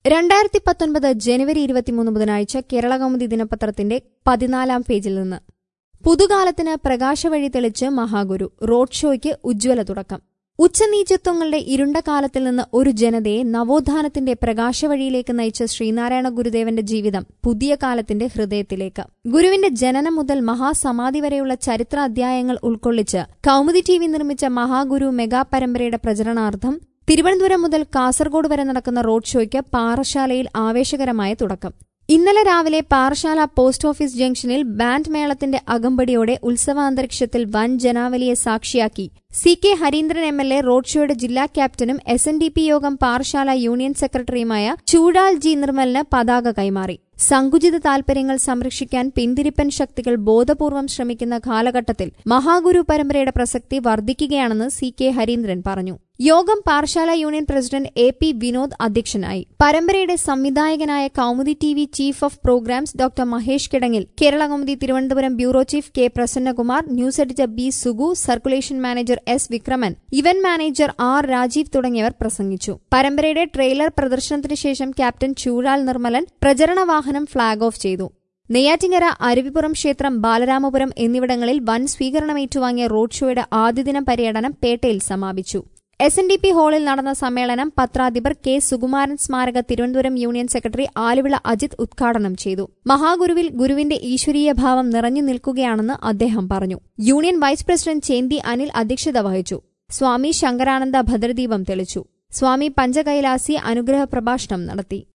രണ്ടായിരത്തി പത്തൊൻപത് ജനുവരി ഇരുപത്തിമൂന്ന് ബുധനാഴ്ച കേരളകൗമുദി ദിനപത്രത്തിന്റെ പതിനാലാം പേജിൽ നിന്ന് പുതുകാലത്തിന് പ്രകാശവഴി തെളിച്ച് മഹാഗുരു റോഡ് ഷോയ്ക്ക് ഉജ്ജ്വല തുടക്കം ഉച്ചനീചത്വങ്ങളുടെ ഇരുണ്ട കാലത്തിൽ നിന്ന് ഒരു ജനതയെ നവോത്ഥാനത്തിന്റെ പ്രകാശവഴിയിലേക്ക് നയിച്ച ശ്രീനാരായണ ഗുരുദേവന്റെ ജീവിതം പുതിയ കാലത്തിന്റെ ഹൃദയത്തിലേക്ക് ഗുരുവിന്റെ ജനനം മുതൽ മഹാസമാധി വരെയുള്ള ചരിത്ര അധ്യായങ്ങൾ ഉൾക്കൊള്ളിച്ച് കൌമുദി ടി വി നിർമ്മിച്ച മഹാഗുരു മെഗാ പരമ്പരയുടെ പ്രചരണാർത്ഥം തിരുവനന്തപുരം മുതൽ കാസർഗോഡ് വരെ നടക്കുന്ന റോഡ് ഷോയ്ക്ക് പാറശാലയിൽ ആവേശകരമായ തുടക്കം ഇന്നലെ രാവിലെ പാറശാല പോസ്റ്റ് ഓഫീസ് ജംഗ്ഷനിൽ ബാൻഡ് മേളത്തിന്റെ അകമ്പടിയോടെ ഉത്സവാന്തരീക്ഷത്തിൽ വൻ ജനാവലിയെ സാക്ഷിയാക്കി C K Harindran M L A road ഷോയുടെ ജില്ലാ ക്യാപ്റ്റനും എസ് എൻ ഡി പി യോഗം പാറശാല യൂണിയൻ സെക്രട്ടറിയുമായ ചൂടാൽ ജി നിർമ്മലിന് പതാക കൈമാറി സങ്കുചിത താൽപര്യങ്ങൾ സംരക്ഷിക്കാൻ പിന്തിരിപ്പൻ ശക്തികൾ ബോധപൂർവം ശ്രമിക്കുന്ന കാലഘട്ടത്തിൽ മഹാഗുരു പരമ്പരയുടെ പ്രസക്തി വർദ്ധിക്കുകയാണെന്ന് സി കെ ഹരീന്ദ്രൻ പറഞ്ഞു യോഗം Parassala union president A P Vinod അധ്യക്ഷനായി പരമ്പരയുടെ സംവിധായകനായ Kaumudi T V chief of programs doctor Mahesh Kidangil Kerala Kaumudi Thiruvananthapuram bureau chief K Prasannakumar news editor B Sugu circulation manager S Vikraman event manager R Rajeev തുടങ്ങിയവർ പ്രസംഗിച്ചു പരമ്പരയുടെ ട്രെയിലർ പ്രദർശനത്തിന് ശേഷം ക്യാപ്റ്റൻ ചൂഴാൽ നിർമ്മലൻ പ്രചരണ വാഹനം ഫ്ളാഗ് ഓഫ് ചെയ്തു നെയ്യാറ്റിങ്കര അരുവിപ്പുറം ക്ഷേത്രം ബാലരാമപുരം എന്നിവിടങ്ങളിൽ വൻ സ്വീകരണം ഏറ്റുവാങ്ങിയ റോഡ് ഷോയുടെ ആദ്യദിന പര്യടനം പേട്ടയിൽ സമാപിച്ചു എസ് എൻ ഡി പി ഹാളിൽ നടന്ന സമ്മേളനം പത്രാധിപർ കെ സുകുമാരൻ സ്മാരക തിരുവനന്തപുരം യൂണിയൻ സെക്രട്ടറി ആലുവിള അജിത് ഉദ്ഘാടനം ചെയ്തു മഹാഗുരുവിൽ ഗുരുവിന്റെ ഈശ്വരീയ ഭാവം നിറഞ്ഞു നിൽക്കുകയാണെന്ന് അദ്ദേഹം പറഞ്ഞു union vice president Chenthi Anil അധ്യക്ഷത വഹിച്ചു സ്വാമി ശങ്കരാനന്ദ ഭദ്രദീപം തെളിച്ചു സ്വാമി പഞ്ചകൈലാസി അനുഗ്രഹ പ്രഭാഷണം നടത്തി